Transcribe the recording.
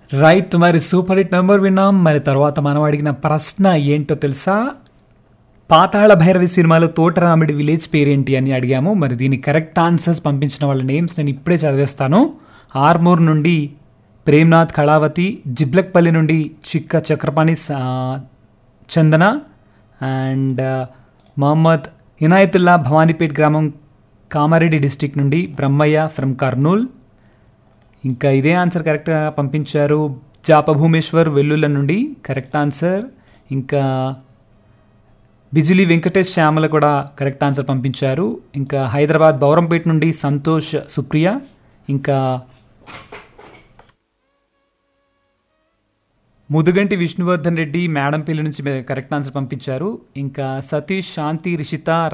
right మరి super hit number విన్నాం మరి తర్వాత మనం అడిగిన ప్రశ్న ఏంటో తెలుసా పాతాళ భైరవి సినిమాలో తోటరామిడి విలేజ్ పేరేంటి అని అడిగాము మరి దీని కరెక్ట్ ఆన్సర్స్ పంపించిన వాళ్ళ నేమ్స్ నేను ఇప్పుడే చదివేస్తాను ఆర్మూర్ నుండి ప్రేమ్నాథ్ కళావతి జిబ్లక్పల్లి నుండి చిక్క చక్రపాణి సా- చందన అండ్ మహమ్మద్ ఇనాయతుల్లా భవానీపేట్ గ్రామం కామారెడ్డి డిస్టిక్ నుండి బ్రహ్మయ్య ఫ్రమ్ కర్నూల్ ఇంకా ఇదే ఆన్సర్ కరెక్ట్గా పంపించారు జాప భూమేశ్వర్ వెల్లుల నుండి కరెక్ట్ ఆన్సర్ ఇంకా బిజిలి వెంకటేష్ శ్యామల కూడా కరెక్ట్ ఆన్సర్ పంపించారు ఇంకా హైదరాబాద్ బౌరంపేట నుండి సంతోష్ సుప్రియ ఇంకా ముదుగంటి విష్ణువర్ధన్ రెడ్డి మేడంపల్లి నుంచి కరెక్ట్ ఆన్సర్ పంపించారు ఇంకా సతీష్ శాంతి రిషిత